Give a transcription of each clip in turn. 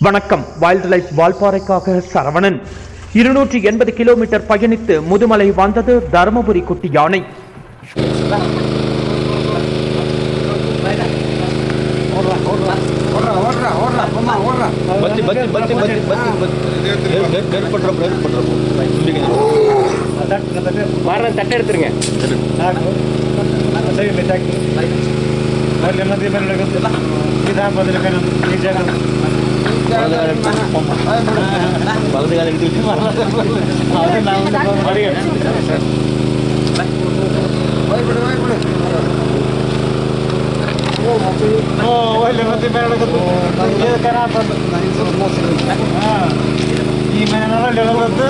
வணக்கம் wild life வால்பாறைக்காக Saravanan இருநூற்றி எண்பது கிலோமீட்டர் பயணித்து முதுமலை வந்தது தருமபுரி குட்டி யானை ಬತ್ತಿ ಬತ್ತಿ ಬತ್ತಿ ಬತ್ತಿ ಬತ್ತಿ ಬತ್ತಿ ನೆರ್ಪಟ್ರಪ್ಪ ನೆರ್ಪಟ್ರಪ್ಪ வாரம் தட்டை எடுத்துருங்க ಬಲದ ಗಾಲಿ ಈ ಮನೆ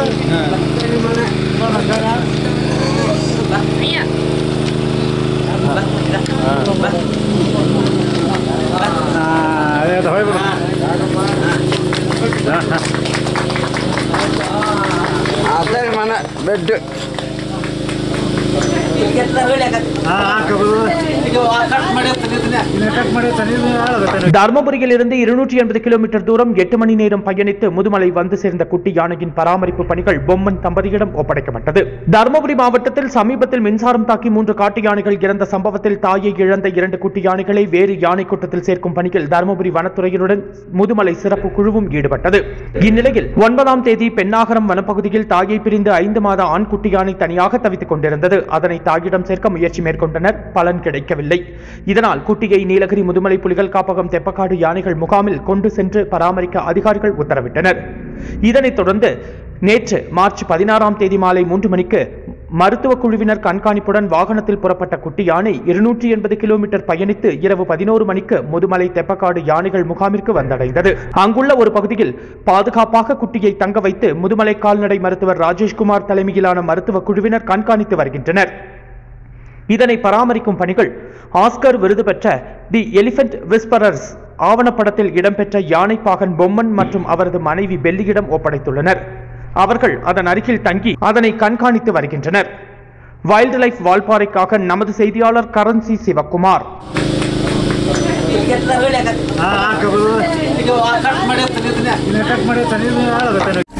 ಅದೇ ಹೋಗ್ಬಿಡು ಅದೇ ಮನೆ ಬೆಡ್ ಕಟ್ ಮಾಡಿ ತನಿ ಆಳದ தர்மபுரியில் இருந்து இருநூற்றி எண்பது கிலோமீட்டர் தூரம் எட்டு மணி நேரம் பயணித்து முதுமலை வந்து சேர்ந்த குட்டி யானையின் பராமரிப்பு பணிகள் பொம்மன் தம்பதியிடம் ஒப்படைக்கப்பட்டது தர்மபுரி மாவட்டத்தில் சமீபத்தில் மின்சாரம் தாக்கி மூன்று காட்டு யானைகள் இறந்த சம்பவத்தில் தாயை இழந்த இரண்டு குட்டி யானைகளை வேறு யானை கூட்டத்தில் சேர்க்கும் பணியில் தர்மபுரி வனத்துறையினுடன் முதுமலை சிறப்பு குழுவும் ஈடுபட்டது இந்நிலையில் ஒன்பதாம் தேதி பெண்ணாகரம் வனப்பகுதியில் தாயை பிரிந்து ஐந்து மாத ஆண் குட்டி யானை தனியாக தவித்துக் கொண்டிருந்தது அதனை தாயிடம் சேர்க்க முயற்சி மேற்கொண்டனர் பலன் கிடைக்கவில்லை இதனால் குட்டியை நீலகிரி முதுமலை புலிகள் காப்பகம் தெப்பக்காடு யானைகள் முகாமில் கொண்டு சென்று பராமரிக்க அதிகாரிகள் உத்தரவிட்டனர் இதனைத் தொடர்ந்து நேற்று மார்ச் பதினாறாம் தேதி மாலை மூன்று மணிக்கு மருத்துவ குழுவினர் கண்காணிப்புடன் வாகனத்தில் புறப்பட்ட குட்டி யானை இருநூற்றி எண்பது கிலோமீட்டர் பயணித்து இரவு பதினோரு மணிக்கு முதுமலை தெப்பக்காடு யானைகள் முகாமிற்கு வந்தடைந்தது அங்குள்ள ஒரு பகுதியில் பாதுகாப்பாக குட்டியை தங்க வைத்து முதுமலை கால்நடை மருத்துவர் ராஜேஷ்குமார் தலைமையிலான மருத்துவ குழுவினர் கண்காணித்து வருகின்றனர் இதனை பராமரிக்கும் பணிகள் ஆஸ்கர் விருது பெற்ற தி எலிபென்ட் விஸ்பரர்ஸ் ஆவணப்படத்தில் இடம்பெற்ற யானைப்பாகன் பொம்மன் மற்றும் அவரது மனைவி பெல்லியிடம் ஒப்படைத்துள்ளனர் அவர்கள் அதன் அருகில் தங்கி அதனை கண்காணித்து வருகின்றனர் வைல்ட் லைஃப் வால்பாறைக்காக நமது செய்தியாளர் கரன்சி சிவக்குமார் ಕಟ್ ಮಾಡಿ ತನಿ ಆಳದ